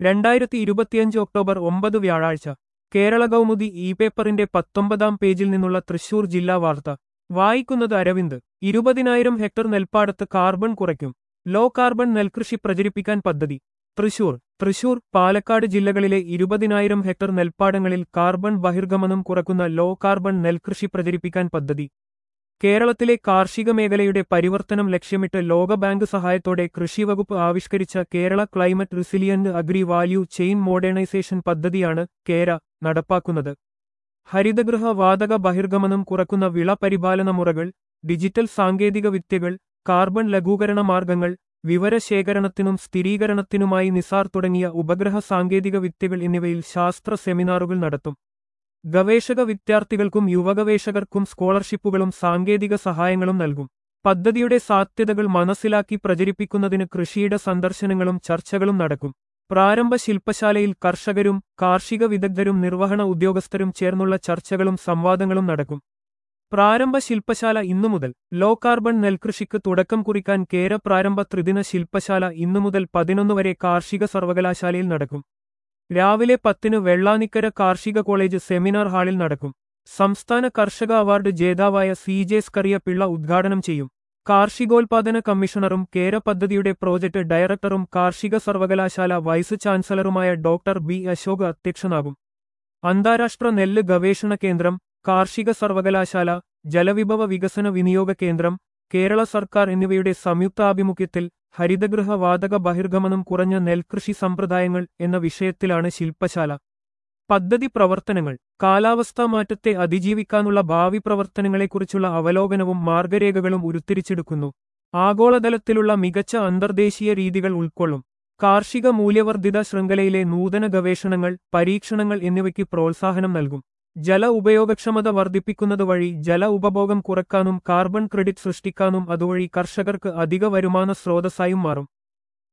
രണ്ടായിരത്തി ഇരുപത്തിയഞ്ച് ഒക്ടോബർ ഒമ്പത് വ്യാഴാഴ്ച കേരള കൗമുദി ഇ പേപ്പറിന്റെ പത്തൊമ്പതാം പേജിൽ നിന്നുള്ള തൃശൂർ ജില്ലാ വാർത്ത വായിക്കുന്നത് അരവിന്ദ് ഇരുപതിനായിരം ഹെക്ടർ നെൽപ്പാടത്ത് കാർബൺ കുറയ്ക്കും ലോ കാർബൺ നെൽകൃഷി പ്രചരിപ്പിക്കാൻ പദ്ധതി തൃശൂർ തൃശൂർ പാലക്കാട് ജില്ലകളിലെ ഇരുപതിനായിരം ഹെക്ടർ നെൽപ്പാടങ്ങളിൽ കാർബൺ ബഹിർഗമനം കുറക്കുന്ന ലോ കാർബൺ നെൽകൃഷി പ്രചരിപ്പിക്കാൻ പദ്ധതി കേരളത്തിലെ കാർഷിക മേഖലയുടെ പരിവർത്തനം ലക്ഷ്യമിട്ട് ലോകബാങ്ക് സഹായത്തോടെ കൃഷിവകുപ്പ് ആവിഷ്കരിച്ച Kerala climate resilient agri value chain modernisation പദ്ധതിയാണ് കേര നടപ്പാക്കുന്നത് ഹരിതഗൃഹ വാതക ബഹിർഗമനം കുറക്കുന്ന വിള പരിപാലന മുറകൾ ഡിജിറ്റൽ സാങ്കേതിക വിദ്യകൾ കാർബൺ ലഘൂകരണ മാർഗങ്ങൾ വിവരശേഖരണത്തിനും സ്ഥിരീകരണത്തിനുമായി നിസാർ തുടങ്ങിയ ഉപഗ്രഹ സാങ്കേതിക വിദ്യകൾ എന്നിവയിൽ ശാസ്ത്ര സെമിനാറുകൾ നടത്തും ഗവേഷക വിദ്യാർത്ഥികൾക്കും യുവഗവേഷകർക്കും സ്കോളർഷിപ്പുകളും സാങ്കേതിക സഹായങ്ങളും നൽകും പദ്ധതിയുടെ സാധ്യതകൾ മനസ്സിലാക്കി പ്രചരിപ്പിക്കുന്നതിന് കൃഷിയുടെ സന്ദർശനങ്ങളും ചർച്ചകളും നടക്കും പ്രാരംഭ ശില്പശാലയിൽ കർഷകരും കാർഷിക വിദഗ്ധരും നിർവഹണ ഉദ്യോഗസ്ഥരും ചേർന്നുള്ള ചർച്ചകളും സംവാദങ്ങളും നടക്കും പ്രാരംഭ ശില്പശാല ഇന്നു മുതൽ ലോ കാർബൺ നെൽകൃഷിക്ക് തുടക്കം കുറിക്കാൻ കേര പ്രാരംഭ ത്രിദിന ശില്പശാല ഇന്നു മുതൽ പതിനൊന്ന് വരെ കാർഷിക സർവകലാശാലയിൽ നടക്കും രാവിലെ പത്തിന് വെള്ളാനിക്കര കാർഷിക കോളേജ് സെമിനാർ ഹാളിൽ നടക്കും സംസ്ഥാന കർഷക അവാർഡ് ജേതാവായ സി ജെ സ്കറിയ പിള്ള ഉദ്ഘാടനം ചെയ്യും കാർഷികോൽപാദന കമ്മീഷണറും കേര പദ്ധതിയുടെ പ്രോജക്ട് ഡയറക്ടറും കാർഷിക സർവകലാശാല വൈസ് ചാൻസലറുമായ ഡോക്ടർ ബി അശോക് അധ്യക്ഷനാകും അന്താരാഷ്ട്ര നെല്ല് ഗവേഷണ കേന്ദ്രം കാർഷിക സർവകലാശാല ജലവിഭവ വികസന വിനിയോഗ കേന്ദ്രം കേരള സർക്കാർ എന്നിവയുടെ സംയുക്താഭിമുഖ്യത്തിൽ ഹരിതഗൃഹ വാതക ബഹിർഗമനം കുറഞ്ഞ നെൽകൃഷി സമ്പ്രദായങ്ങൾ എന്ന വിഷയത്തിലാണ് ശില്പശാല പദ്ധതി പ്രവർത്തനങ്ങൾ കാലാവസ്ഥാ മാറ്റത്തെ അതിജീവിക്കാനുള്ള ഭാവി പ്രവർത്തനങ്ങളെക്കുറിച്ചുള്ള അവലോകനവും മാർഗരേഖകളും ഉരുത്തിരിച്ചെടുക്കുന്നു ആഗോളതലത്തിലുള്ള മികച്ച അന്തർദേശീയ രീതികൾ ഉൾക്കൊള്ളും കാർഷിക മൂല്യവർദ്ധിത ശൃംഖലയിലെ നൂതന ഗവേഷണങ്ങൾ പരീക്ഷണങ്ങൾ എന്നിവയ്ക്ക് പ്രോത്സാഹനം നൽകും ജല ഉപയോഗക്ഷമത വർദ്ധിപ്പിക്കുന്നത് വഴി ജല ഉപഭോഗം കുറക്കാനും കാർബൺ ക്രെഡിറ്റ് സൃഷ്ടിക്കാനും അതുവഴി കർഷകർക്ക് അധിക വരുമാന സ്രോതസ്സായും മാറും